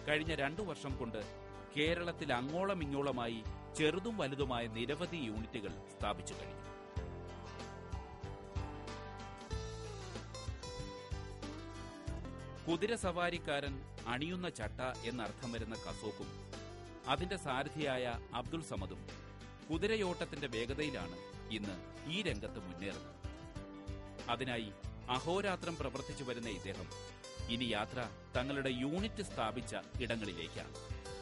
കഴിഞ്ഞ രണ്ടു വർഷം കൊണ്ട് കേരളത്തിൽ അങ്ങോളം ഇങ്ങോളമായി ചെറുതും വലുതുമായ നിരവധി യൂണിറ്റുകൾ സ്ഥാപിച്ചു കഴിഞ്ഞു കുതിരസവാരിക്കാരൻ അണിയുന്ന ചട്ട എന്നർത്ഥം വരുന്ന കസോക്കും അതിന്റെ സാരഥിയായ അബ്ദുൾ സമദും കുതിരയോട്ടത്തിന്റെ വേഗതയിലാണ് ഇന്ന് ഈ രംഗത്ത് മുന്നേറുന്നത് അതിനായി അഹോരാത്രം പ്രവർത്തിച്ചു വരുന്ന ഇദ്ദേഹം ഇനി യാത്ര തങ്ങളുടെ യൂണിറ്റ് സ്ഥാപിച്ച ഇടങ്ങളിലേക്കാണ്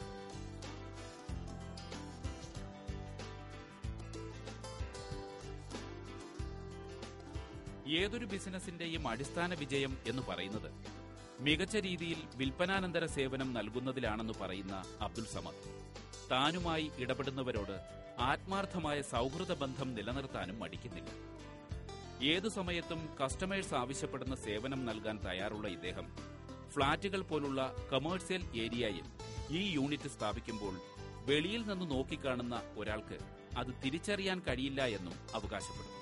ഏതൊരു ബിസിനസിന്റെയും അടിസ്ഥാന വിജയം എന്ന് പറയുന്നത് മികച്ച രീതിയിൽ വിൽപ്പനാനന്തര സേവനം നൽകുന്നതിലാണെന്ന് പറയുന്ന അബ്ദുൾ സമദ് താനുമായി ഇടപെടുന്നവരോട് ആത്മാർത്ഥമായ സൗഹൃദ ബന്ധം നിലനിർത്താനും മടിക്കുന്നില്ല ഏതു സമയത്തും കസ്റ്റമേഴ്സ് ആവശ്യപ്പെടുന്ന സേവനം നൽകാൻ തയ്യാറുള്ള ഇദ്ദേഹം ഫ്ളാറ്റുകൾ പോലുള്ള കമേഴ്സ്യൽ ഏരിയയിൽ ഈ യൂണിറ്റ് സ്ഥാപിക്കുമ്പോൾ വെളിയിൽ നിന്ന് നോക്കിക്കാണുന്ന ഒരാൾക്ക് അത് തിരിച്ചറിയാൻ കഴിയില്ല എന്നും അവകാശപ്പെടുന്നു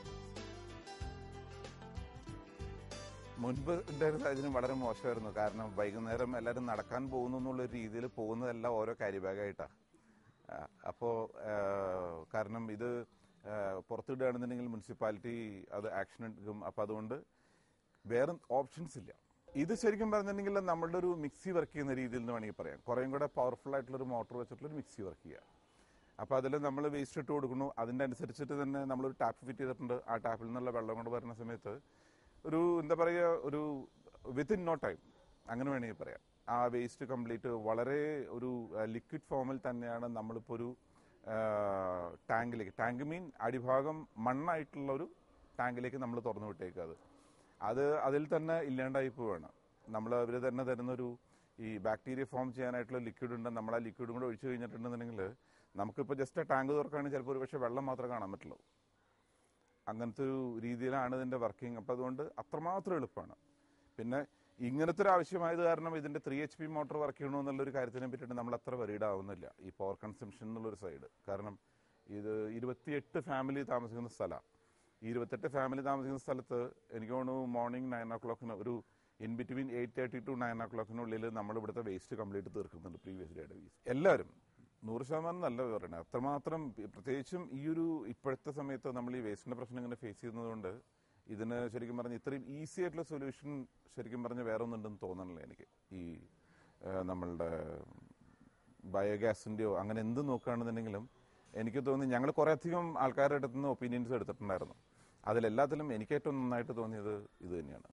മുൻപ് ഉണ്ടായിരുന്ന സാഹചര്യം വളരെ മോശമായിരുന്നു കാരണം വൈകുന്നേരം എല്ലാവരും നടക്കാൻ പോകുന്നു എന്നുള്ള രീതിയിൽ പോകുന്നതെല്ലാം ഓരോ കാര്യഭാഗമായിട്ടാണ് അപ്പോൾ കാരണം ഇത് ആ, പുറത്തിടുകയാണെന്നുണ്ടെങ്കിൽ മുനിസിപ്പാലിറ്റി അത് ആക്ഷൻ എടുക്കും അപ്പോൾ അതുകൊണ്ട് വേറെ ഓപ്ഷൻസ് ഇല്ല ഇത് ശരിക്കും പറഞ്ഞിട്ടുണ്ടെങ്കിൽ നമ്മളുടെ ഒരു മിക്സി വർക്ക് ചെയ്യുന്ന രീതിയിൽ എന്ന് വേണമെങ്കിൽ പറയാം കുറേയും കൂടെ പവർഫുൾ ആയിട്ടുള്ള ഒരു മോട്ടോർ വെച്ചിട്ടുള്ള ഒരു മിക്സി വർക്ക് ചെയ്യുക അപ്പോൾ അതിൽ നമ്മൾ വേസ്റ്റ് ഇട്ട് കൊടുക്കുന്നു അതിൻ്റെ അനുസരിച്ചിട്ട് തന്നെ നമ്മളൊരു ടാപ്പ് ഫിറ്റ് ചെയ്തിട്ടുണ്ട് ആ ടാപ്പിൽ നിന്നുള്ള വെള്ളം കൊണ്ട് വരുന്ന സമയത്ത് ഒരു എന്താ പറയുക ഒരു വിത്തിൻ നോ ടൈം അങ്ങനെ വേണമെങ്കിൽ പറയാം ആ വേസ്റ്റ് കംപ്ലീറ്റ് വളരെ ഒരു ലിക്വിഡ് ഫോമിൽ തന്നെയാണ് നമ്മളിപ്പോൾ ഒരു ടാങ്കിലേക്ക് ടാങ്ക് മീൻ അടിഭാഗം മണ്ണായിട്ടുള്ള ഒരു ടാങ്കിലേക്ക് നമ്മൾ തുറന്നു വിട്ടേക്കുക അത് അത് അതിൽ തന്നെ ഇല്ലാണ്ടായി പോവുകയാണ് നമ്മൾ അവർ തന്നെ തരുന്നൊരു ഈ ബാക്ടീരിയ ഫോം ചെയ്യാനായിട്ടുള്ള ലിക്വിഡ് ഉണ്ട് നമ്മൾ ആ ലിക്വിഡും കൂടെ ഒഴിച്ചു കഴിഞ്ഞിട്ടുണ്ടെന്നുണ്ടെങ്കിൽ നമുക്കിപ്പോൾ ജസ്റ്റ് ടാങ്ക് തുറക്കുകയാണെങ്കിൽ ചിലപ്പോൾ ഒരു പക്ഷേ വെള്ളം മാത്രമേ കാണാൻ പറ്റുള്ളൂ അങ്ങനത്തെ ഒരു രീതിയിലാണ് ഇതിന്റെ വർക്കിംഗ് അപ്പം അതുകൊണ്ട് അത്രമാത്രം എളുപ്പമാണ് പിന്നെ ഇങ്ങനത്തെ ഒരു ആവശ്യമായത് കാരണം ഇതിന്റെ three H P motor work ചെയ്യണോ എന്നുള്ളൊരു കാര്യത്തിനെ പറ്റിയിട്ട് നമ്മൾ അത്ര വരീഡ് ആവുന്നില്ല ഈ പവർ കൺസംഷൻ എന്നുള്ളൊരു സൈഡ് കാരണം ഇത് ഇരുപത്തിയെട്ട് ഫാമിലി താമസിക്കുന്ന സ്ഥലമാണ് ഈ ഇരുപത്തെട്ട് ഫാമിലി താമസിക്കുന്ന സ്ഥലത്ത് എനിക്ക് തോന്നുന്നു മോർണിംഗ് നയൻ ഓ ക്ലോക്കിന് ഒരു in between eight thirty to nine o ക്ലോക്കിനുള്ളിൽ നമ്മൾ ഇവിടുത്തെ വേസ്റ്റ് കംപ്ലീറ്റ് തീർക്കുന്നുണ്ട് പ്രീവിയസ് ഡേയുടെ വേസ്റ്റ് എല്ലാവരും നൂറ് ശതമാനം നല്ല വിവരമാണ് അത്രമാത്രം പ്രത്യേകിച്ചും ഈ ഒരു ഇപ്പോഴത്തെ സമയത്ത് നമ്മൾ ഈ വേസ്റ്റിന്റെ പ്രശ്നം ഇങ്ങനെ ഫേസ് ചെയ്യുന്നതുകൊണ്ട് ഇതിന് ശരിക്കും പറഞ്ഞ ഇത്രയും ഈസി ആയിട്ടുള്ള സൊല്യൂഷൻ ശരിക്കും പറഞ്ഞ വേറെ ഒന്നുണ്ടെന്ന് തോന്നണില്ല എനിക്ക് ഈ ആ, നമ്മളുടെ ബയോഗ്യാസിന്റെയോ അങ്ങനെ എന്ത് നോക്കുകയാണെന്നുണ്ടെങ്കിലും എനിക്ക് തോന്നി ഞങ്ങൾ കുറെ അധികം ആൾക്കാരുടെ അടുത്ത് നിന്ന് ഒപ്പീനിയൻസ് എടുത്തിട്ടുണ്ടായിരുന്നു അതിലെല്ലാത്തിലും എനിക്ക് ഏറ്റവും നന്നായിട്ട് തോന്നിയത് ഇത് തന്നെയാണ്